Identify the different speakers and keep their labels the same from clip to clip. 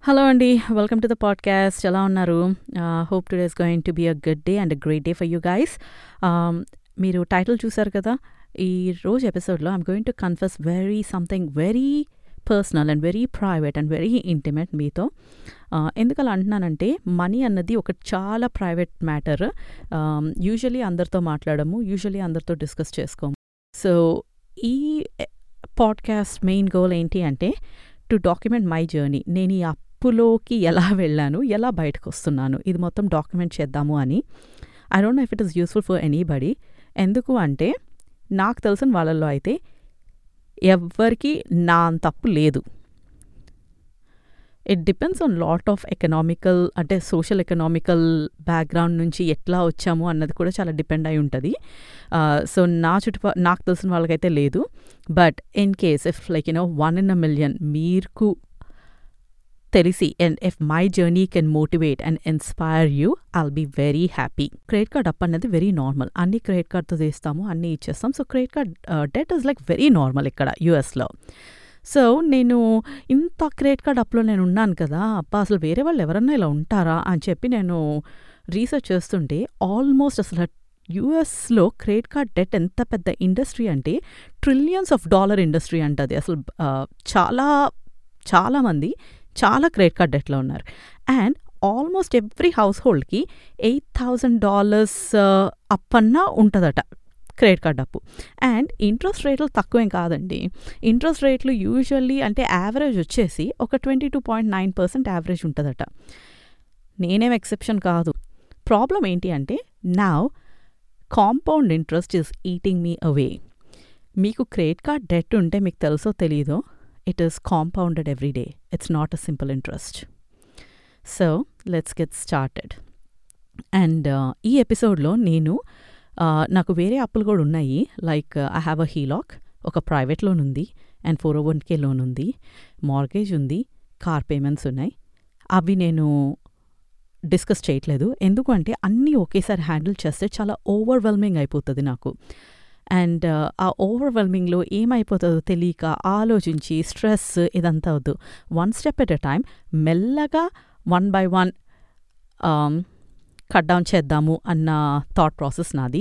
Speaker 1: Hello అండి welcome to the podcast ఎలా ఉన్నారు hope today is going to be a good day and a great day for you guys మీరు title చూసారు కదా ఈ రోజు ఎపిసోడ్లో I'm going to confess very something very personal and very private and very intimate మీతో Uh, ఎందుకు అలా అంటున్నానంటే మనీ అన్నది ఒక చాలా ప్రైవేట్ మ్యాటర్ యూజువలీ అందరితో మాట్లాడము యూజువలీ అందరితో డిస్కస్ చేసుకోము సో ఈ పాడ్కాస్ట్ మెయిన్ గోల్ ఏంటి అంటే టు డాక్యుమెంట్ మై జర్నీ నేను ఈ అప్పులోకి ఎలా వెళ్ళాను ఎలా బయటకు వస్తున్నాను ఇది మొత్తం డాక్యుమెంట్ చేద్దాము అని I don't know if it is useful for anybody ఎందుకు అంటే నాకు తెలిసిన వాళ్ళల్లో అయితే ఎవ్వరికి నా తప్పు లేదు it depends on lot of economical అంటే సోషల్ ఎకనామికల్ బ్యాక్గ్రౌండ్ నుంచి ఎట్లా వచ్చాము అన్నది కూడా చాలా డిపెండ్ అయి ఉంటుంది సో నా చుట్టుప నాకు తెలిసిన వాళ్ళకైతే లేదు but in case if like you know one in a million మీకు తెలిసి and if my journey can motivate and inspire you I'll be very happy credit card అప్ అనేది వెరీ నార్మల్ అన్ని క్రెడిట్ కార్డ్తో చేస్తాము అన్నీ ఇచ్చేస్తాం so credit card debt is like very normal ఇక్కడ యూఎస్లో సో నేను ఇంత క్రెడిట్ కార్డ్ అప్లో నేను ఉన్నాను కదా అబ్బా అసలు వేరే వాళ్ళు ఎవరన్నా ఇలా ఉంటారా అని చెప్పి నేను రీసెర్చ్ చేస్తుంటే ఆల్మోస్ట్ అసలు యూఎస్లో క్రెడిట్ కార్డ్ డెట్ ఎంత పెద్ద ఇండస్ట్రీ అంటే ట్రిలియన్స్ ఆఫ్ డాలర్ ఇండస్ట్రీ అంటది అసలు చాలా చాలామంది చాలా క్రెడిట్ కార్డ్ డెట్లో ఉన్నారు అండ్ ఆల్మోస్ట్ ఎవ్రీ హౌస్ హోల్డ్కి ఎయిట్ థౌజండ్ డాలర్స్ అప్పన్నా ఉంటుందట క్రెడిట్ కార్డ్ అప్పు అండ్ ఇంట్రెస్ట్ రేట్లు తక్కువేం కాదండి ఇంట్రెస్ట్ రేట్లు యూజువల్లీ అంటే యావరేజ్ వచ్చేసి ఒక twenty two point nine percent average ఉంటుందట నేనేం ఎక్సెప్షన్ కాదు ప్రాబ్లం ఏంటి అంటే నా compound interest is eating me away మీకు క్రెడిట్ కార్డ్ డెట్ ఉంటే మీకు తెలుసో తెలీదో it is compounded every day it's not a simple interest so let's get started and ఈ ఎపిసోడ్లో నేను నాకు వేరే అప్పులు కూడా ఉన్నాయి లైక్ ఐ హ్యావ్ అ హీలాక్ ఒక ప్రైవేట్ లోన్ ఉంది and four O one K loan ఉంది మార్గేజ్ ఉంది కార్ పేమెంట్స్ ఉన్నాయి అవి నేను డిస్కస్ చేయట్లేదు ఎందుకంటే అన్నీ ఒకేసారి హ్యాండిల్ చేస్తే చాలా ఓవర్వెల్మింగ్ అయిపోతుంది నాకు అండ్ ఆ ఓవర్వెల్మింగ్లో ఏమైపోతుందో తెలియక ఆలోచించి స్ట్రెస్ ఇదంతా వద్దు one step at a time మెల్లగా one by one cut down చేద్దాము అన్న థాట్ ప్రాసెస్ నాది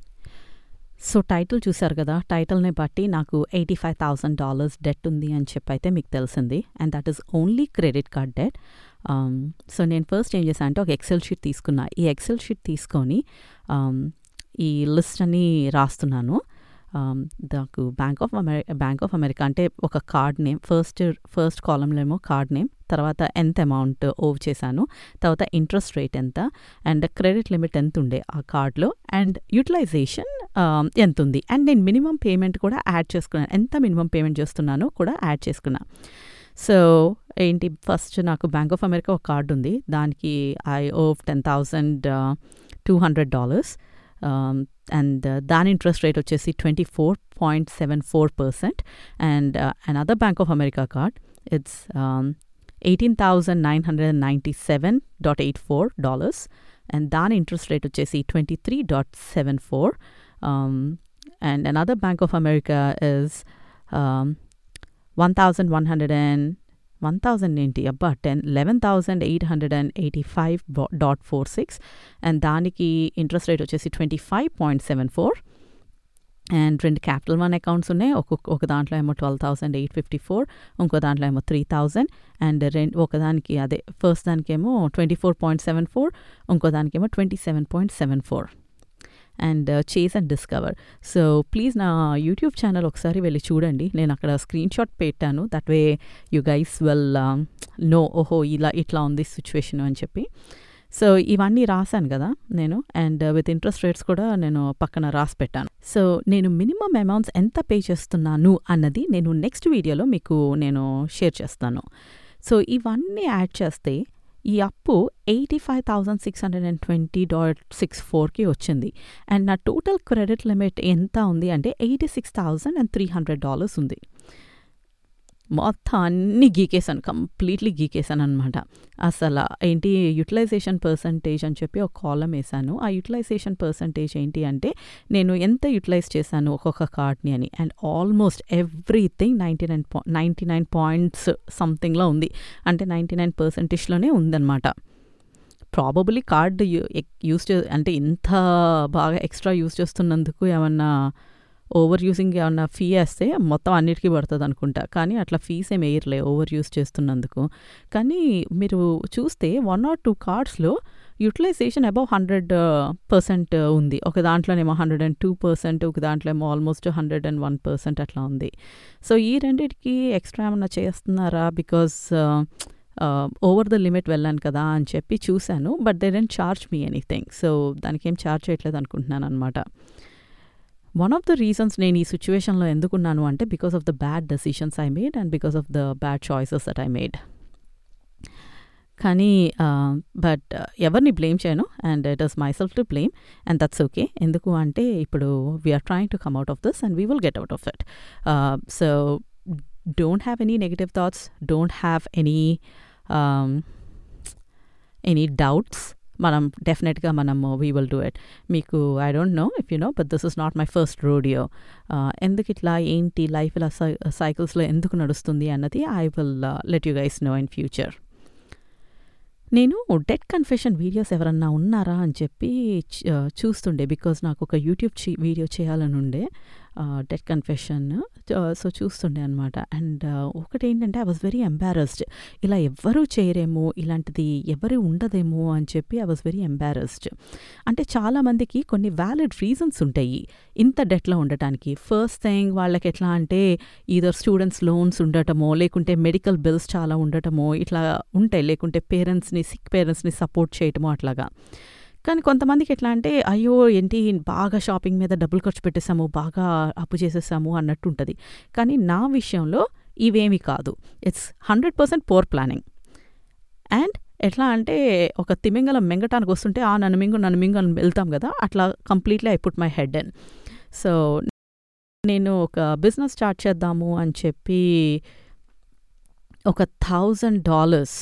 Speaker 1: సో టైటిల్ చూసారు కదా టైటిల్ని బట్టి నాకు eighty five thousand dollars debt ఉంది అని చెప్పి అయితే మీకు తెలిసింది and that is only credit card debt so నేను ఫస్ట్ ఏం చేశాను అంటే ఒక ఎక్సెల్ షీట్ తీసుకున్నా ఈ ఎక్సెల్ షీట్ తీసుకొని ఈ లిస్ట్ అని రాస్తున్నాను నాకు Bank of America Bank of America అంటే ఒక కార్డ్ నేమ్ ఫస్ట్ ఫస్ట్ కాలంలో ఏమో కార్డ్ నేమ్ తర్వాత ఎంత అమౌంట్ ఓవ్ చేశాను తర్వాత ఇంట్రెస్ట్ రేట్ ఎంత అండ్ క్రెడిట్ లిమిట్ ఎంత ఉండే ఆ కార్డ్లో అండ్ యూటిలైజేషన్ ఎంత ఉంది అండ్ నేను మినిమం పేమెంట్ కూడా యాడ్ చేసుకున్నాను ఎంత మినిమం పేమెంట్ చేస్తున్నానో కూడా యాడ్ చేసుకున్నా సో ఏంటి ఫస్ట్ నాకు బ్యాంక్ ఆఫ్ అమెరికా ఒక కార్డు ఉంది దానికి I owe ten thousand two hundred dollars and దాని ఇంట్రెస్ట్ రేట్ వచ్చేసి twenty four point seven four percent and and other Bank of America card it's eighteen thousand nine hundred and ninety seven dot eight four dollars and దాని interest rate వచ్చేసి twenty three dot seven four and another Bank of America is one thousand one hundred and one thousand ఏంటి అబ్బా ten eleven thousand eight hundred and eighty five dot four six and దానికి interest rate వచ్చేసి twenty five point seven four and రెండు Capital One accounts ఉన్నాయి ఒక్కొక్క ఒక దాంట్లో ఏమో twelve thousand eight fifty four ఇంకో దాంట్లో ఏమో త్రీ థౌజండ్ అండ్ రెండు ఒకదానికి అదే ఫస్ట్ దానికేమో twenty four point seven four ఇంకో దానికేమో twenty seven point seven four and Chase and Discover so please నా యూట్యూబ్ ఛానల్ ఒకసారి వెళ్ళి చూడండి నేను అక్కడ స్క్రీన్ షాట్ పెట్టాను that way you guys will know ఓహో ఇలా ఇట్లా ఉంది సిచ్యువేషన్ అని చెప్పి సో ఇవన్నీ రాశాను కదా నేను అండ్ విత్ ఇంట్రెస్ట్ రేట్స్ కూడా నేను పక్కన రాసి పెట్టాను సో నేను మినిమం అమౌంట్స్ ఎంత పే చేస్తున్నాను అన్నది నేను నెక్స్ట్ వీడియోలో మీకు నేను షేర్ చేస్తాను సో ఇవన్నీ యాడ్ చేస్తే ఈ అప్పు eighty five thousand six hundred and twenty dot six ఫోర్కి వచ్చింది అండ్ నా టోటల్ క్రెడిట్ లిమిట్ ఎంత ఉంది అంటే eighty six thousand and three hundred dollars ఉంది మొత్తం అన్నీ గీకేశాను కంప్లీట్లీ గీకేశాను అనమాట అసలు ఏంటి యూటిలైజేషన్ పర్సంటేజ్ అని చెప్పి ఒక కాలం వేసాను ఆ యూటిలైజేషన్ పర్సంటేజ్ ఏంటి అంటే నేను ఎంత యూటిలైజ్ చేశాను ఒక్కొక్క కార్డ్ని అని and almost everything ninety nine పా నైంటీ నైన్ పాయింట్స్ సంథింగ్లో ఉంది అంటే నైంటీ నైన్ పర్సంటేజ్లోనే ఉందన్నమాట ప్రాబబులీ కార్డ్ యూస్ చే అంటే ఇంత బాగా ఎక్స్ట్రా యూస్ చేస్తున్నందుకు ఏమన్నా ఓవర్ యూజింగ్ ఏమన్నా ఫీ వేస్తే మొత్తం అన్నిటికీ పడుతుంది అనుకుంటా కానీ అట్లా ఫీస్ ఏం వేయర్లే ఓవర్ యూస్ చేస్తున్నందుకు కానీ మీరు చూస్తే వన్ ఆర్ టూ కార్డ్స్లో యూటిలైజేషన్ అబౌవ్ హండ్రెడ్ పర్సెంట్ ఉంది ఒక దాంట్లోనేమో హండ్రెడ్ అండ్ టూ పర్సెంట్ ఒక దాంట్లో ఏమో almost hundred and one percent అట్లా ఉంది సో ఈ రెండింటికి ఎక్స్ట్రా ఏమన్నా చేస్తున్నారా బికాస్ ఓవర్ ద లిమిట్ వెళ్ళాను కదా అని చెప్పి చూశాను but they don't charge me anything so దానికి ఏం ఛార్జ్ చేయట్లేదు అనుకుంటున్నాను అనమాట వన్ ఆఫ్ ద రీజన్స్ నేను ఈ సిచ్యువేషన్లో ఎందుకున్నాను అంటే because of the bad decisions I made and because of the bad choices that I made కానీ బట్ ఎవరిని బ్లేమ్ చేయను and it is myself to blame and that's okay ఎందుకు అంటే ఇప్పుడు we're trying to come out of this and we will get out of it so don't have any negative thoughts don't have any any doubts మనం డెఫినెట్గా మనం we will do it మీకు I don't know if you know but this is not my first rodeo ఎందుకు ఇట్లా ఏంటి life ఇలా సైకిల్స్లో ఎందుకు నడుస్తుంది అన్నది I will let you guys know in future నేను డెట్ కన్ఫెషన్ వీడియోస్ ఎవరన్నా ఉన్నారా అని చెప్పి చూస్తుండే బికాజ్ నాకు ఒక యూట్యూబ్ వీడియో చేయాలని ఉండే డెట్ కన్ఫెషన్ సో చూస్తుండే అనమాట అండ్ ఒకటి ఏంటంటే ఐ వాజ్ వెరీ ఎంబారస్డ్ ఇలా ఎవ్వరూ చేయరేమో ఇలాంటిది ఎవరు ఉండదేమో అని చెప్పి ఐ వాజ్ వెరీ ఎంబారస్డ్ అంటే చాలామందికి కొన్ని వ్యాలిడ్ రీజన్స్ ఉంటాయి ఇంత డెట్లో ఉండటానికి ఫస్ట్ థింగ్ వాళ్ళకి ఎట్లా అంటే ఈదర్ స్టూడెంట్స్ లోన్స్ ఉండటమో లేకుంటే మెడికల్ బిల్స్ చాలా ఉండటమో ఇట్లా ఉంటాయి లేకుంటే పేరెంట్స్ని సిక్ పేరెంట్స్ని సపోర్ట్ చేయటమో అట్లాగా కానీ కొంతమందికి ఎట్లా అంటే అయ్యో ఏంటి బాగా షాపింగ్ మీద డబ్బులు ఖర్చు పెట్టేసాము బాగా అప్పు చేసేసాము అన్నట్టు ఉంటుంది కానీ నా విషయంలో ఇవేమి కాదు it's hundred percent poor planning and ఎట్లా అంటే ఒక తిమింగలం మెంగటానికి వస్తుంటే ఆ నన్ను మింగు నన్ను మింగు అని వెళ్తాం కదా అట్లా completely I put my head and so నేను ఒక బిజినెస్ స్టార్ట్ చేద్దాము అని చెప్పి ఒక థౌజండ్ డాలర్స్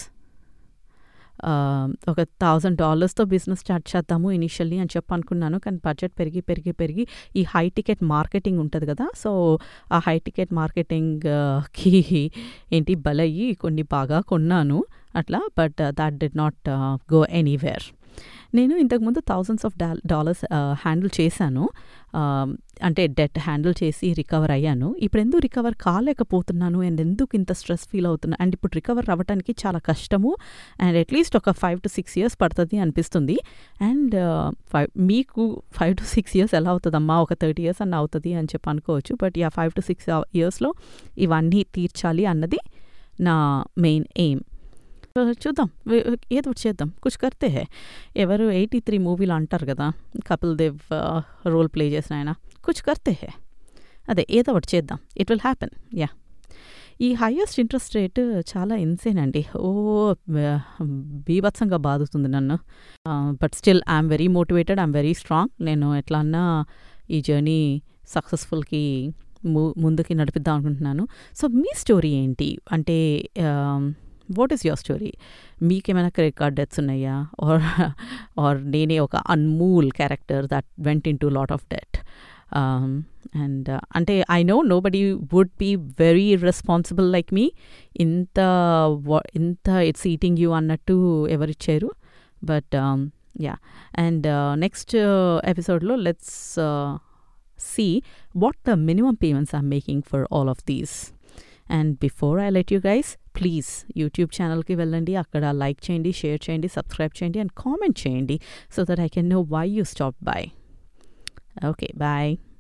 Speaker 1: ఒక థౌజండ్ డాలర్స్తో బిజినెస్ స్టార్ట్ చేద్దాము ఇనిషియల్లీ అని చెప్పి అనుకున్నాను కానీ బడ్జెట్ పెరిగి పెరిగి పెరిగి ఈ హై టికెట్ మార్కెటింగ్ ఉంటుంది కదా సో ఆ హై టికెట్ మార్కెటింగ్కి ఏంటి బలయ్యి కొన్ని బాగా కొన్నాను అట్లా but that did not go anywhere నేను ఇంతకుముందు థౌజండ్స్ ఆఫ్ డా డాలర్స్ హ్యాండిల్ చేశాను అంటే డెట్ హ్యాండిల్ చేసి రికవర్ అయ్యాను ఇప్పుడు ఎందుకు రికవర్ కాలేకపోతున్నాను అండ్ ఎందుకు ఇంత స్ట్రెస్ ఫీల్ అవుతున్నా అండ్ ఇప్పుడు రికవర్ అవ్వడానికి చాలా కష్టము అండ్ అట్లీస్ట్ ఒక ఫైవ్ టు సిక్స్ ఇయర్స్ పడుతుంది అనిపిస్తుంది అండ్ ఫైవ్ మీకు ఫైవ్ టు సిక్స్ ఇయర్స్ ఎలా అవుతుందమ్మా ఒక థర్టీ ఇయర్స్ అన్న అవుతుంది అని చెప్పి అనుకోవచ్చు but yeah five to six ఇయర్స్లో ఇవన్నీ తీర్చాలి అన్నది నా మెయిన్ ఎయిమ్ చూద్దాం ఏదో ఒకటి చేద్దాం కుछ కర్తే హే ఎవరు ఎయిటీ త్రీ మూవీలో అంటారు కదా కపిల్ దేవ్ రోల్ ప్లే చేసిన ఆయన కుछ కర్తే హే అదే ఏదో ఒకటి చేద్దాం ఇట్ విల్ హ్యాపెన్ యా ఈ హయ్యెస్ట్ ఇంట్రెస్ట్ రేట్ చాలా ఇన్సేన్ అండి ఓ బీభత్సంగా బాదుతుంది నన్ను but still I'm very motivated I'm very strong నేను ఎట్లా అన్నా ఈ జర్నీ సక్సెస్ఫుల్కి ము ముందుకి నడిపిద్దాం అనుకుంటున్నాను సో మీ స్టోరీ ఏంటి అంటే వాట్ ఈస్ యువర్ స్టోరీ మీకేమైనా క్రెడిట్ కార్డ్ డెత్స్ ఉన్నాయా ఆర్ ఆర్ నేనే ఒక అన్మూల్ character that went in to lot of debt and అంటే I know nobody would be very responsible like me ఇంత ఇంత ఇట్స్ ఈటింగ్ యూ అన్నట్టు ఎవరిచ్చారు బట్ యా అండ్ నెక్స్ట్ ఎపిసోడ్లో let's see what the minimum payments I'm making for all of these. And before I let you guys please YouTube ఛానల్కి వెళ్ళండి అక్కడ like చేయండి share చేయండి సబ్స్క్రైబ్ చేయండి అండ్ కామెంట్ చేయండి so that I can know why you stop bye okay bye